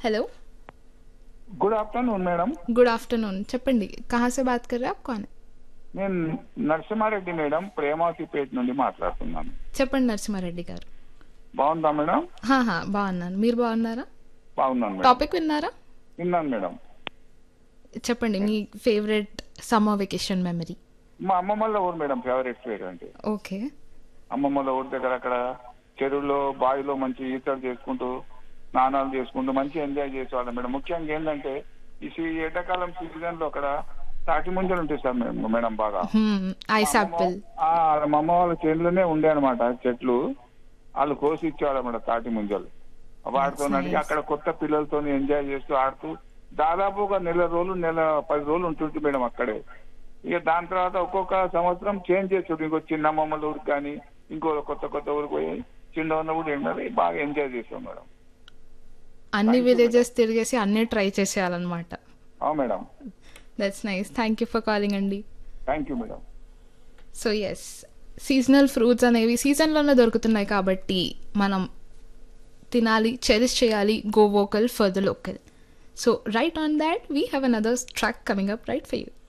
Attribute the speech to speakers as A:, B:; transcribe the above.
A: Hello
B: good afternoon madam
A: good afternoon చెప్పండి कहाँ से बात कर रहे हैं आप कौन है
B: నేను నరసింహారెడ్డి మేడం ప్రేమావతిపేట నుండి మాట్లాడుతున్నాను
A: చెప్పండి నరసింహారెడ్డి గారు
B: బాగుందా మేడం
A: హా హా బాగున్నాను మీరు బాగున్నారా
B: బాగున్నాను మేడం
A: టాపిక్ విన్నారా
B: విన్నాను మేడం
A: చెప్పండి మీ ఫేవరెట్ సమ్మర్ వెకేషన్ మెమరీ
B: మా అమ్మమ్మల ఊరు మేడం ఫేవరెట్ ప్లేస్ అంటే
A: ఓకే
B: అమ్మమ్మల ఊరి దగ్గర అక్కడ చెరువులో బావిలో మంచి ఈతలు చేసుకుంటూ స్నానాలు చేసుకుంటూ మంచి ఎంజాయ్ చేసేవాళ్ళం మేడం ముఖ్యంగా ఏంటంటే ఈ సీ- ఎండాకాలం సీజన్ లో అక్కడ తాటి ముంజలు ఉంటాయి సార్ మేడం మేడం బాగా
A: ఐస్ యాపిల్
B: ఆ, మా అమ్మ వాళ్ళ చేనులోనే ఉండే అనమాట చెట్లు వాళ్ళు కోసి ఇచ్చేవాళ్ళు అనమాట తాటి ముంజలు వాటితో
A: nice.
B: అక్కడ కొత్త పిల్లలతో ఎంజాయ్ చేస్తూ ఆడుతూ దాదాపు ఒక నెల రోజులు నెల పది రోజులు ఉంటుంటే మేడం అక్కడే ఇక దాని తర్వాత ఒక్కొక్క సంవత్సరం చేంజ్ చేస్తుంటే ఇంకో చిన్న అమ్మమ్మల ఊరికి కానీ ఇంకో కొత్త కొత్త ఊరికి పోయి చిన్న ఉన్న కూడా ఏంటంటే బాగా ఎంజాయ్ చేస్తాం మేడం
A: అన్ని విలేజెస్ తిరిగేసి అన్ని ట్రై చేసేయాలన్నమాట
B: అవును madam
A: that's nice thank you for calling అండి
B: thank you madam
A: so yes seasonal fruits అనేవి సీజన్లోనే దొరుకుతున్నాయి కాబట్టి మనం తినాలి చెరిష్ చేయాలి go vocal for the local so right on that we have another track coming up right for you